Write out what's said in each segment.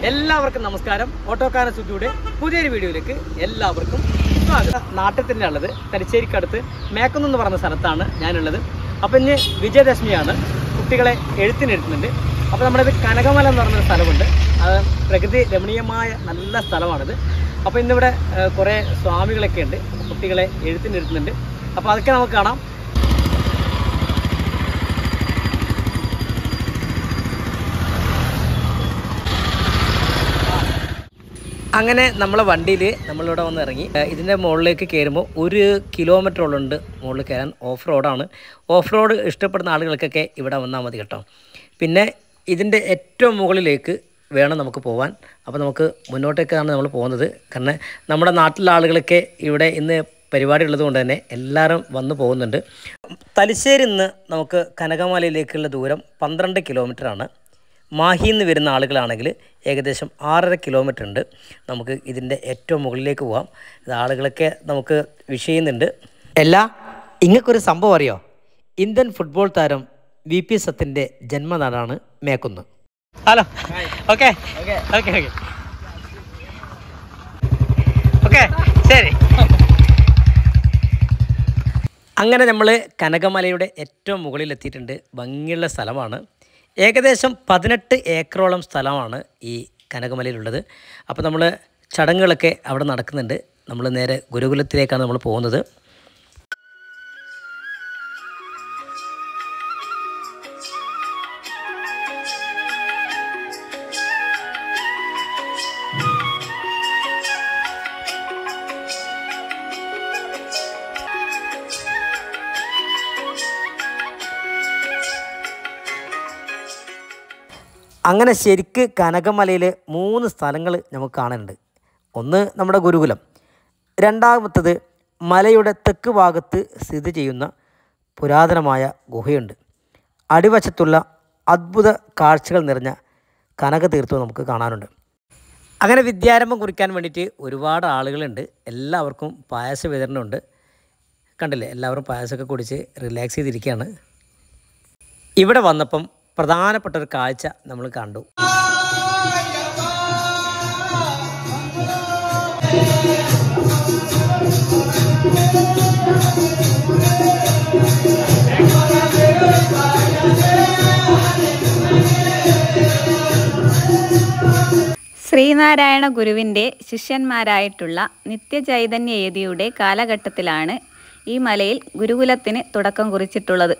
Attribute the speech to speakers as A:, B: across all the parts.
A: എല്ലാവർക്കും നമസ്കാരം ഓട്ടോക്കാരൻ സുജിയുടെ പുതിയൊരു വീഡിയോയിലേക്ക് എല്ലാവർക്കും സ്വാഗതം നാട്ടിൽ തന്നെ ഉള്ളത് തലശ്ശേരിക്കടുത്ത് മേക്കുന്ന് എന്ന് പറഞ്ഞ സ്ഥലത്താണ് ഞാനുള്ളത് അപ്പം ഇന്ന് വിജയദശമിയാണ് കുട്ടികളെ എഴുത്തിനെഴുത്തുന്നുണ്ട് അപ്പോൾ നമ്മുടെ ഇത് കനകമല എന്ന് പറഞ്ഞൊരു സ്ഥലമുണ്ട് അത് പ്രകൃതി രമണീയമായ നല്ല സ്ഥലമാണിത് അപ്പോൾ ഇന്നിവിടെ ഏഹ്, കുറേ സ്വാമികളൊക്കെ ഉണ്ട് കുട്ടികളെ എഴുത്തിനെഴുത്തുന്നുണ്ട് അപ്പോൾ അതൊക്കെ നമുക്ക് കാണാം അങ്ങനെ നമ്മളെ വണ്ടിയിൽ നമ്മളിവിടെ വന്ന് ഇറങ്ങി ഏഹ് ഇതിൻ്റെ മുകളിലേക്ക് കയറുമ്പോൾ ഒരു കിലോമീറ്ററോളുണ്ട് മുകളിൽ കയറാൻ ഓഫ് റോഡാണ് ഓഫ് റോഡ് ഇഷ്ടപ്പെടുന്ന ആളുകൾക്കൊക്കെ ഇവിടെ വന്നാൽ മതി കേട്ടോ പിന്നെ ഇതിൻ്റെ ഏറ്റവും മുകളിലേക്ക് വേണം നമുക്ക് പോകാൻ അപ്പോൾ നമുക്ക് മുന്നോട്ടേക്കാണ് നമ്മൾ പോകുന്നത് കാരണം നമ്മുടെ നാട്ടിലെ ആളുകളൊക്കെ ഇവിടെ ഇന്ന് പരിപാടി ഉള്ളത് കൊണ്ട് തന്നെ എല്ലാവരും വന്നു പോകുന്നുണ്ട് തലശ്ശേരി നിന്ന് നമുക്ക് കനകമലയിലേക്കുള്ള ദൂരം പന്ത്രണ്ട് കിലോമീറ്ററാണ് മാഹിയിൽ നിന്ന് വരുന്ന ആളുകളാണെങ്കിൽ ഏകദേശം ആറര കിലോമീറ്റർ ഉണ്ട് നമുക്ക് ഇതിൻ്റെ ഏറ്റവും മുകളിലേക്ക് പോകാം ഇത് ആളുകളൊക്കെ നമുക്ക് വിഷ് ചെയ്യുന്നുണ്ട് എല്ലാ ഇങ്ങൾക്കൊരു സംഭവം അറിയോ ഇന്ത്യൻ ഫുട്ബോൾ താരം വി പി സത്തിൻ്റെ ജന്മനാടാണ് Mekkunnu hello okay okay okay okay ശരി അങ്ങനെ നമ്മൾ കനകമലയുടെ ഏറ്റവും മുകളിൽ എത്തിയിട്ടുണ്ട് ഭംഗിയുള്ള സ്ഥലമാണ് ഏകദേശം പതിനെട്ട് ഏക്കറോളം സ്ഥലമാണ് ഈ കനകമലയിലുള്ളത് അപ്പോൾ നമ്മൾ ചടങ്ങുകളൊക്കെ അവിടെ നടക്കുന്നുണ്ട് നമ്മൾ നേരെ ഗുരുകുലത്തിലേക്കാണ് നമ്മൾ പോകുന്നത് അങ്ങനെ ശരിക്ക് കനകമലയിൽ മൂന്ന് സ്ഥലങ്ങൾ നമുക്ക് കാണാനുണ്ട് ഒന്ന് നമ്മുടെ ഗുരുകുലം രണ്ടാമത്തത് മലയുടെ തെക്ക് ഭാഗത്ത് സ്ഥിതി ചെയ്യുന്ന പുരാതനമായ ഗുഹയുണ്ട് അടിവശത്തുള്ള അദ്ഭുത കാഴ്ചകൾ നിറഞ്ഞ കനകതീർത്ഥവും നമുക്ക് കാണാനുണ്ട് അങ്ങനെ വിദ്യാരംഭം കുറിക്കാൻ വേണ്ടിയിട്ട് ഒരുപാട് ആളുകളുണ്ട് എല്ലാവർക്കും പായസ വിതരണമുണ്ട് കണ്ടില്ലേ എല്ലാവരും പായസമൊക്കെ കുടിച്ച് റിലാക്സ് ചെയ്തിരിക്കുകയാണ് ഇവിടെ വന്നപ്പം പ്രധാനപ്പെട്ട ഒരു കാഴ്ച നമ്മൾ കണ്ടു
B: ശ്രീനാരായണ ഗുരുവിൻ്റെ ശിഷ്യന്മാരായിട്ടുള്ള നിത്യചൈതന്യയതിയുടെ കാലഘട്ടത്തിലാണ് ഈ മലയിൽ ഗുരുകുലത്തിന് തുടക്കം കുറിച്ചിട്ടുള്ളത്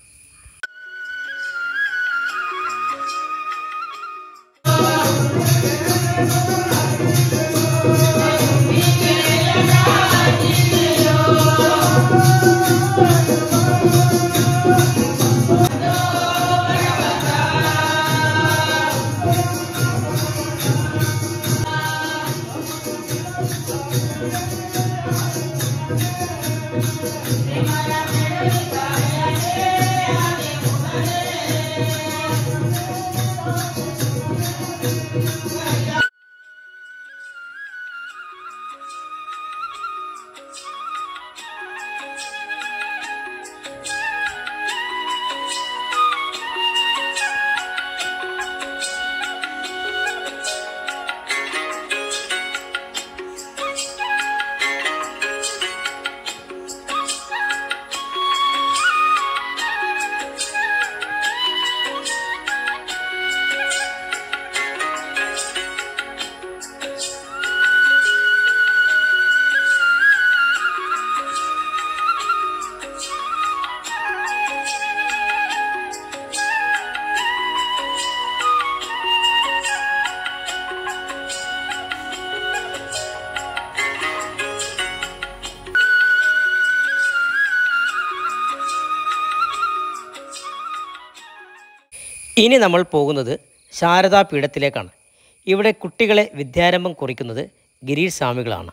A: ഇനി നമ്മൾ പോകുന്നത് ശാരദാ പീഠത്തിലേക്കാണ് ഇവിടെ കുട്ടികളെ വിദ്യാരംഭം കുറിക്കുന്നത് ഗിരീഷ് സ്വാമികളാണ്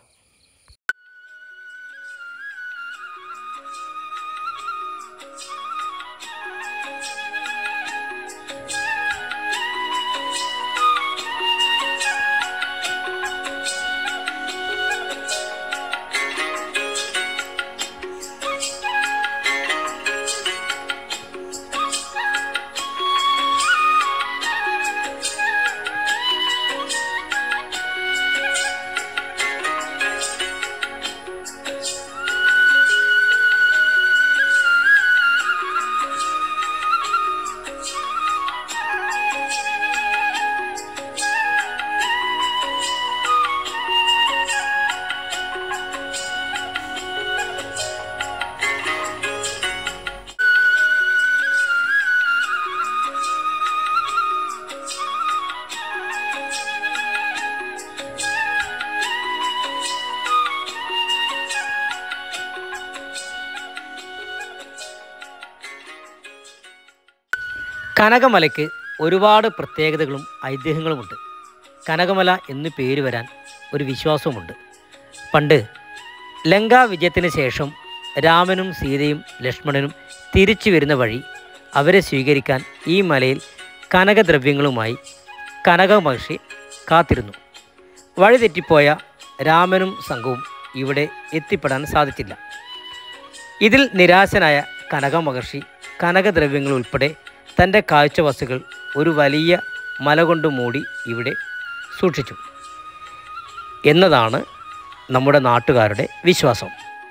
A: കനകമലയ്ക്ക് ഒരുപാട് പ്രത്യേകതകളും ഐതിഹ്യങ്ങളുമുണ്ട് കനകമല എന്ന് പേര് വരാൻ ഒരു വിശ്വാസവുമുണ്ട് പണ്ട് ലങ്കാ വിജയത്തിന് ശേഷം രാമനും സീതയും ലക്ഷ്മണനും തിരിച്ചു വരുന്ന വഴി അവരെ സ്വീകരിക്കാൻ ഈ മലയിൽ കനകദ്രവ്യങ്ങളുമായി കനക മഹർഷി കാത്തിരുന്നു വഴി തെറ്റിപ്പോയ രാമനും സംഘവും ഇവിടെ എത്തിപ്പെടാൻ സാധിച്ചില്ല ഇതിൽ നിരാശനായ കനക മഹർഷി കനകദ്രവ്യങ്ങൾ ഉൾപ്പെടെ തൻ്റെ കാഴ്ചവസ്തുക്കൾ ഒരു വലിയ മല കൊണ്ട് മൂടി ഇവിടെ സൂക്ഷിച്ചു എന്നതാണ് നമ്മുടെ നാട്ടുകാരുടെ വിശ്വാസം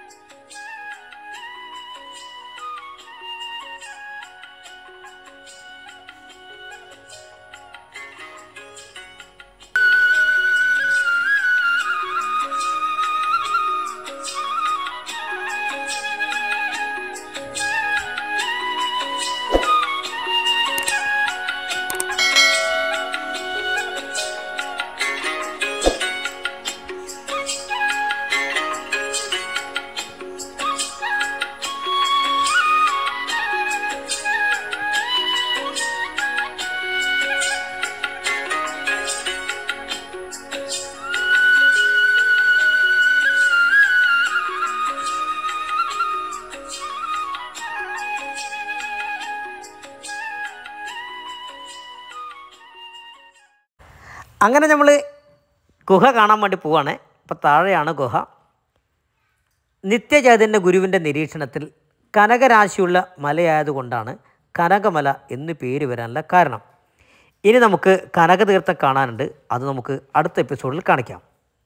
A: അങ്ങനെ നമ്മൾ ഗുഹ കാണാൻ വേണ്ടി പോവാണ് അപ്പോൾ താഴെയാണ് ഗുഹ നിത്യചൈതന്യ ഗുരുവിൻ്റെ നിരീക്ഷണത്തിൽ കനകരാശിയുള്ള മലയായതുകൊണ്ടാണ് കനകമല എന്ന് പേര് വരാനുള്ള കാരണം ഇനി നമുക്ക് കനകതീർത്ഥം കാണാനുണ്ട് അത് നമുക്ക് അടുത്ത എപ്പിസോഡിൽ കാണിക്കാം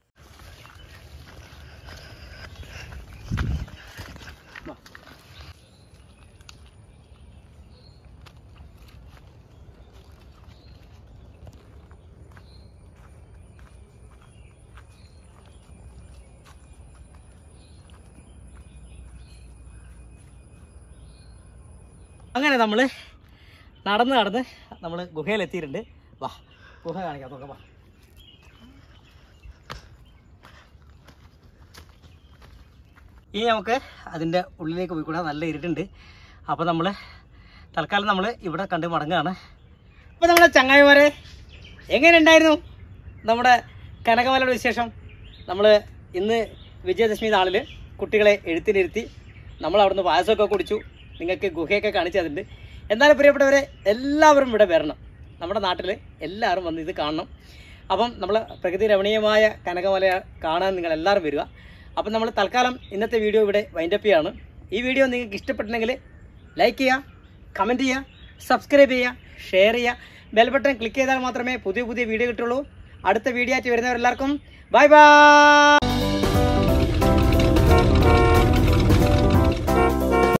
A: അങ്ങനെ നമ്മൾ നടന്ന് നടന്ന് നമ്മൾ ഗുഹയിലെത്തിയിട്ടുണ്ട് വാ ഗുഹ കാണിക്കാം നോക്കാം വാ ഇനി നമുക്ക് അതിൻ്റെ ഉള്ളിലേക്ക് പോയിക്കൂടാ നല്ല ഇരുട്ടുണ്ട് അപ്പോൾ നമ്മൾ തൽക്കാലം നമ്മൾ ഇവിടെ കണ്ട് മടങ്ങുകയാണ് അപ്പോൾ നമ്മുടെ ചങ്ങായിമാരെ എങ്ങനെ ഉണ്ടായിരുന്നു നമ്മുടെ കനകമലയുടെ വിശേഷം നമ്മൾ ഇന്ന് വിജയദശമി നാളിൽ കുട്ടികളെ എഴുത്തിനിരുത്തി നമ്മൾ അവിടുന്ന് പായസമൊക്കെ കുടിച്ചു നിങ്ങൾക്ക് ഗുഹയൊക്കെ കാണിച്ചു തന്നിട്ടുണ്ട് എന്നാലും പ്രിയപ്പെട്ടവരെ എല്ലാവരും ഇവിടെ വരണം നമ്മുടെ നാട്ടിൽ എല്ലാവരും വന്ന് ഇത് കാണണം അപ്പം നമ്മൾ പ്രകൃതി രമണീയമായ കനകമല കാണാൻ നിങ്ങൾ എല്ലാവരും വരിക അപ്പം നമ്മൾ തൽക്കാലം ഇന്നത്തെ വീഡിയോ ഇവിടെ വൈൻഡപ്പ് ചെയ്യാണ് ഈ വീഡിയോ നിങ്ങൾക്ക് ഇഷ്ടപ്പെട്ടിട്ടുണ്ടെങ്കിൽ ലൈക്ക് ചെയ്യുക കമൻറ്റ് ചെയ്യുക സബ്സ്ക്രൈബ് ചെയ്യുക ഷെയർ ചെയ്യുക ബെൽ ബട്ടൺ ക്ലിക്ക് ചെയ്താൽ മാത്രമേ പുതിയ പുതിയ വീഡിയോ കിട്ടുള്ളൂ അടുത്ത വീഡിയോ ആയിട്ട് വരുന്നവരെല്ലാവർക്കും ബൈ ബൈ